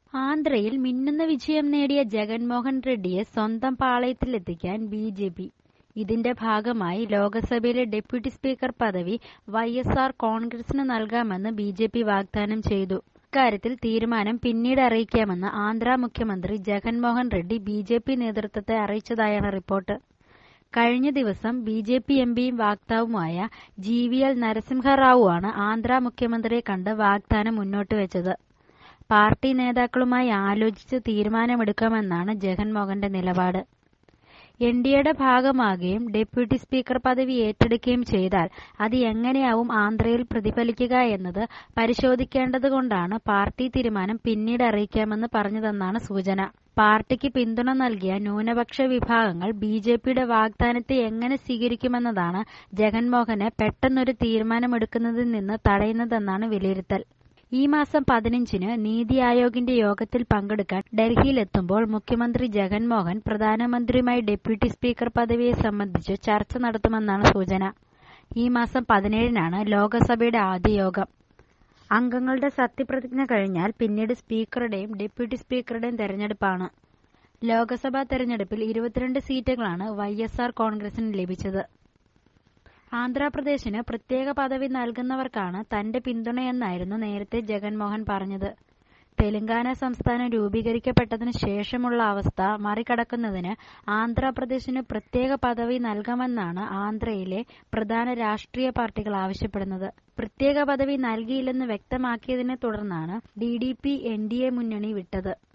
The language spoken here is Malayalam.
ആന്ധ്രയിൽ മിന്നുന്ന വിജയം നേടിയ ജഗൻമോഹൻ റെഡ്ഡിയെ സ്വന്തം പാളയത്തിലെത്തിക്കാൻ ബി ജെ പി ഇതിന്റെ ഭാഗമായി ലോക്സഭയിലെ ഡെപ്യൂട്ടി സ്പീക്കർ പദവി വൈ എസ് ആർ കോൺഗ്രസിന് നൽകാമെന്ന് ബി ജെ പി വാഗ്ദാനം ചെയ്തു ഇക്കാര്യത്തിൽ തീരുമാനം പിന്നീട് അറിയിക്കാമെന്ന് ആന്ധ്ര മുഖ്യമന്ത്രി Jaganmohan Reddy B J P നേതൃത്വത്തെ അറിയിച്ചതായാണ് റിപ്പോർട്ട് കഴിഞ്ഞ ദിവസം ബി ജെ പി എംപിയും വാക്താവുമായ ജി വി എൽ നരസിംഹറാവുവാണ് ആന്ധ്ര മുഖ്യമന്ത്രിയെ കണ്ട് വാഗ്ദാനം മുന്നോട്ട് വെച്ചത് പാർട്ടി നേതാക്കളുമായി ആലോചിച്ച് തീരുമാനമെടുക്കാമെന്നാണ് ജഗൻമോഹന്റെ നിലപാട് എൻ ഡി എയുടെ ഭാഗമാകുകയും ഡെപ്യൂട്ടി സ്പീക്കർ പദവി ഏറ്റെടുക്കുകയും ചെയ്താൽ അത് എങ്ങനെയാവും ആന്ധ്രയിൽ പ്രതിഫലിക്കുക എന്നത് പരിശോധിക്കേണ്ടതുകൊണ്ടാണ് പാർട്ടി തീരുമാനം പിന്നീട് അറിയിക്കാമെന്ന് പറഞ്ഞതെന്നാണ് സൂചന പാർട്ടിക്ക് പിന്തുണ നൽകിയ ന്യൂനപക്ഷ വിഭാഗങ്ങൾ ബി ജെ പിയുടെ വാഗ്ദാനത്തെ എങ്ങനെ സ്വീകരിക്കുമെന്നതാണ് ജഗൻമോഹനെ പെട്ടെന്നൊരു തീരുമാനമെടുക്കുന്നതിൽ നിന്ന് തടയുന്നതെന്നാണ് വിലയിരുത്തൽ ഈ മാസം പതിനഞ്ചിന് നീതി ആയോഗിന്റെ യോഗത്തിൽ പങ്കെടുക്കാൻ ഡൽഹിയിലെത്തുമ്പോൾ മുഖ്യമന്ത്രി ജഗൻമോഹൻ പ്രധാനമന്ത്രിയുമായി ഡെപ്യൂട്ടി സ്പീക്കർ പദവിയെ സംബന്ധിച്ച് ചർച്ച നടത്തുമെന്നാണ് സൂചന ഈ മാസം പതിനേഴിനാണ് ലോക്സഭയുടെ ആദ്യ യോഗം അംഗങ്ങളുടെ സത്യപ്രതിജ്ഞ കഴിഞ്ഞാൽ പിന്നീട് സ്പീക്കറുടെയും ഡെപ്യൂട്ടി സ്പീക്കറുടെയും തെരഞ്ഞെടുപ്പാണ് ലോക്സഭാ തെരഞ്ഞെടുപ്പിൽ ഇരുപത്തിരണ്ട് സീറ്റുകളാണ് വൈ എസ് ആർ കോൺഗ്രസിന് ലഭിച്ചത് ആന്ധ്രാപ്രദേശിന് പ്രത്യേക പദവി നൽകുന്നവർക്കാണ് തന്റെ പിന്തുണയെന്നായിരുന്നു നേരത്തെ ജഗൻമോഹൻ പറഞ്ഞത് തെലങ്കാന സംസ്ഥാനം രൂപീകരിക്കപ്പെട്ടതിനു ശേഷമുള്ള അവസ്ഥ മറികടക്കുന്നതിന് ആന്ധ്രാപ്രദേശിന് പ്രത്യേക പദവി നൽകാമെന്നാണ് ആന്ധ്രയിലെ പ്രധാന രാഷ്ട്രീയ പാർട്ടികൾ ആവശ്യപ്പെടുന്നത് പ്രത്യേക പദവി നൽകിയില്ലെന്ന് വ്യക്തമാക്കിയതിനെ തുടർന്നാണ് T D P N D A മുന്നണി വിട്ടത്